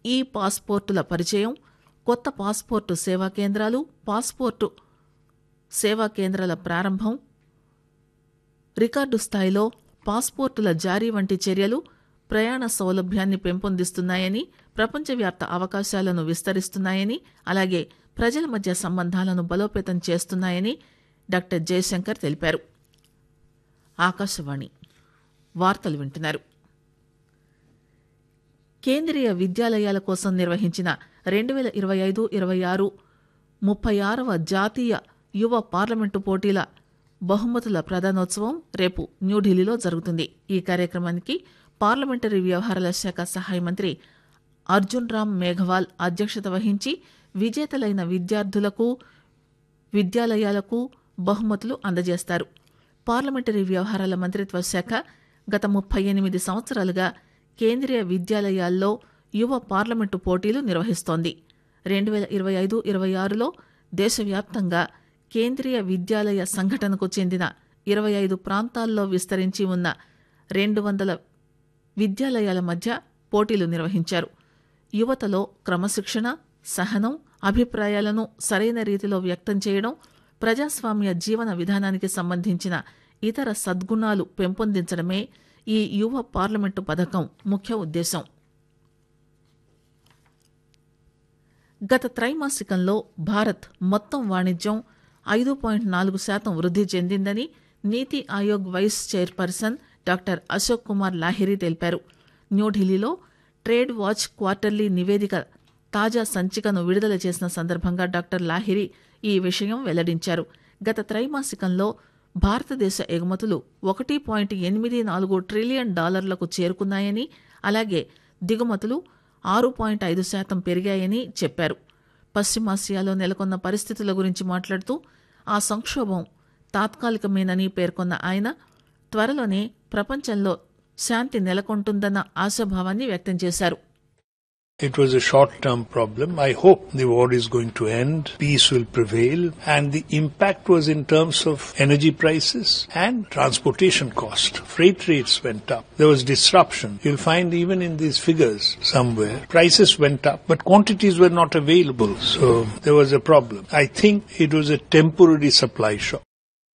ఈ పాస్పోర్టుల పరిచయం కొత్త పాస్పోర్టు సేవా కేంద్రాలు పాస్పోర్టు సేవా కేంద్రాల ప్రారంభం రికార్డు స్థాయిలో పాస్పోర్టుల జారీ వంటి చర్యలు ప్రయాణ సౌలభ్యాన్ని పెంపొందిస్తున్నాయని ప్రపంచవ్యాప్త అవకాశాలను విస్తరిస్తున్నాయని అలాగే ప్రజల మధ్య సంబంధాలను బలోపేతం చేస్తున్నాయని డాక్టర్ జయశంకర్ తెలిపారు ఆకాశవాణి వార్తలు వింటున్నారు కేంద్రీయ విద్యాలయాల కోసం నిర్వహించిన రెండు వేల ఇరవై ఐదు ఇరవై ఆరు ముప్పై ఆరవ జాతీయ యువ పార్లమెంటు పోటీల బహుమతుల ప్రధానోత్సవం రేపు న్యూఢిల్లీలో జరుగుతుంది ఈ కార్యక్రమానికి పార్లమెంటరీ వ్యవహారాల శాఖ సహాయ మంత్రి అర్జున్ రామ్ మేఘవాల్ అధ్యక్షత వహించి విజేతలైన విద్యార్థులకు విద్యాలయాలకు బహుమతులు అందజేస్తారు పార్లమెంటరీ వ్యవహారాల మంత్రిత్వ శాఖ గత ముప్పై ఎనిమిది సంవత్సరాలుగా కేంద్రీయ విద్యాలయాల్లో యువ పార్లమెంటు పోటీలు నిర్వహిస్తోంది రెండు వేల ఇరవై ఐదు ఇరవై ఆరులో దేశవ్యాప్తంగా కేంద్రీయ విద్యాలయ సంఘటనకు చెందిన ఇరవై ఐదు ప్రాంతాల్లో విస్తరించి ఉన్న రెండు వందల విద్యాలయాల మధ్య పోటీలు నిర్వహించారు యువతలో క్రమశిక్షణ సహనం అభిప్రాయాలను సరైన రీతిలో వ్యక్తం చేయడం ప్రజాస్వామ్య జీవన విధానానికి సంబంధించిన ఇతర సద్గుణాలు పెంపొందించడమే ఈ యువ పార్లమెంటు పథకం ముఖ్య ఉద్దేశం గత త్రైమాసికంలో భారత్ మొత్తం వాణిజ్యం ఐదు పాయింట్ నాలుగు శాతం వృద్ధి చెందిందని NITI Aayog vice chairperson doctor Ashok Kumar Lahiri తెలిపారు న్యూఢిల్లీలో ట్రేడ్ వాచ్ క్వార్టర్లీ నివేదిక తాజా సంచికను విడుదల చేసిన సందర్భంగా డాక్టర్ లాహిరి ఈ విషయం వెల్లడించారు గత త్రైమాసికంలో భారతదేశ ఎగుమతులు ఒకటి పాయింట్ ఎనిమిది నాలుగు ట్రిలియన్ డాలర్లకు చేరుకున్నాయని అలాగే దిగుమతులు ఆరు పాయింట్ ఐదు శాతం పెరిగాయని చెప్పారు పశ్చిమాసియాలో నెలకొన్న పరిస్థితుల గురించి మాట్లాడుతూ ఆ సంక్షోభం తాత్కాలికమేనని పేర్కొన్న ఆయన త్వరలోనే ప్రపంచంలో శాంతి నెలకొంటుందన్న ఆశాభావాన్ని వ్యక్తం చేశారు It was a short term problem. I hope the war is going to end, peace will prevail, and the impact was in terms of energy prices and transportation cost. Freight rates went up. There was disruption. You'll find even in these figures somewhere, prices went up, but quantities were not available. So there was a problem. I think it was a temporary supply shock.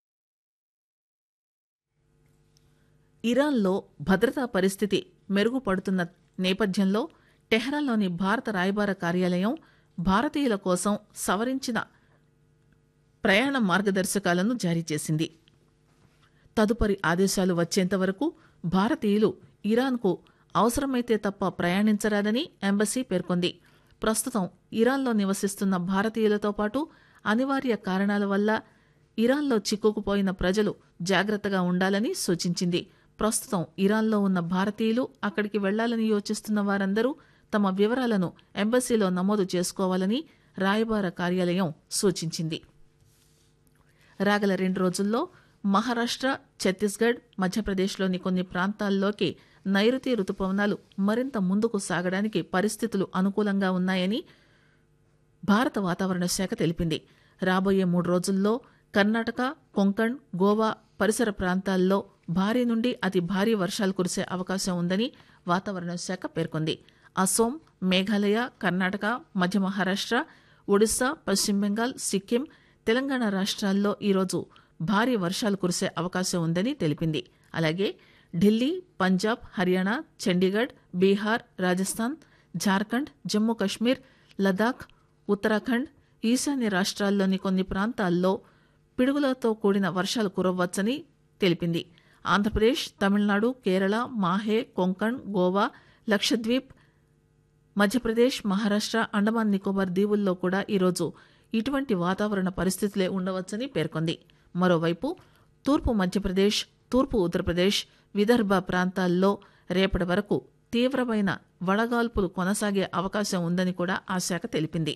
ఇరాన్లో భద్రతా పరిస్థితి మెరుగుపడుతున్న నేపథ్యంలో టెహ్రాన్లోని భారత రాయబార కార్యాలయం భారతీయుల కోసం సవరించిన ప్రయాణ మార్గదర్శకాలను జారీ చేసింది తదుపరి ఆదేశాలు వచ్చేంత వరకు భారతీయులు ఇరాన్కు అవసరమైతే తప్ప ప్రయాణించరాదని ఎంబసీ పేర్కొంది ప్రస్తుతం ఇరాన్లో నివసిస్తున్న భారతీయులతో పాటు అనివార్య కారణాల వల్ల ఇరాన్లో చిక్కుకుపోయిన ప్రజలు జాగ్రత్తగా ఉండాలని సూచించింది ప్రస్తుతం ఇరాన్లో ఉన్న భారతీయులు అక్కడికి వెళ్లాలని యోచిస్తున్న వారందరూ తమ వివరాలను ఎంబసీలో నమోదు చేసుకోవాలని రాయబార కార్యాలయం సూచించింది రాగల రెండు రోజుల్లో మహారాష్ట్ర ఛత్తీస్గఢ్ మధ్యప్రదేశ్లోని కొన్ని ప్రాంతాల్లోకి నైరుతి రుతుపవనాలు మరింత ముందుకు సాగడానికి పరిస్థితులు అనుకూలంగా ఉన్నాయని భారత వాతావరణ శాఖ తెలిపింది రాబోయే మూడు రోజుల్లో కర్ణాటక కొంకణ్ గోవా పరిసర ప్రాంతాల్లో భారీ నుండి అతి భారీ వర్షాలు కురిసే అవకాశం ఉందని వాతావరణ శాఖ పేర్కొంది అసోం మేఘాలయ కర్ణాటక మధ్య మహారాష్ట్ర ఒడిశా పశ్చిమ బెంగాల్ సిక్కిం తెలంగాణ రాష్ట్రాల్లో ఈరోజు భారీ వర్షాలు కురిసే అవకాశం ఉందని తెలిపింది అలాగే ఢిల్లీ పంజాబ్ హర్యానా చండీగఢ్ బీహార్ రాజస్థాన్ జార్ఖండ్ జమ్మూ కశ్మీర్ లదాఖ్ ఉత్తరాఖండ్ ఈశాన్య రాష్ట్రాల్లోని కొన్ని ప్రాంతాల్లో పిడుగులతో కూడిన వర్షాలు కురవ్వచ్చని తెలిపింది ఆంధ్రప్రదేశ్ తమిళనాడు కేరళ మాహే కొంకణ్ గోవా లక్షద్వీప్ మధ్యప్రదేశ్ మహారాష్ట్ర అండమాన్ నికోబార్ దీవుల్లో కూడా ఈరోజు ఇటువంటి వాతావరణ పరిస్థితులే ఉండవచ్చని పేర్కొంది మరోవైపు తూర్పు మధ్యప్రదేశ్ తూర్పు ఉత్తరప్రదేశ్ విదర్భ ప్రాంతాల్లో రేపటి వరకు తీవ్రమైన వడగాల్పులు కొనసాగే అవకాశం ఉందని కూడా ఆ శాఖ తెలిపింది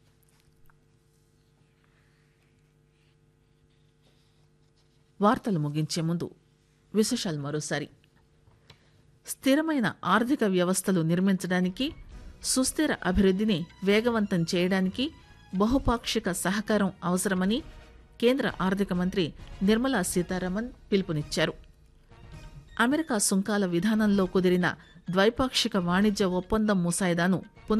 వార్తలు ముగించే ముందు విశేషాలు మరోసారి స్థిరమైన ఆర్థిక వ్యవస్థలు నిర్మించడానికి సుస్థిర అభివృద్ధిని వేగవంతం చేయడానికి బహుపాక్షిక సహకారం అవసరమని కేంద్ర ఆర్థిక మంత్రి నిర్మలా సీతారామన్ పిలుపునిచ్చారు అమెరికా సుంకాల విధానంలో కుదిరిన ద్వైపాక్షిక వాణిజ్య ఒప్పందం ముసాయిదాను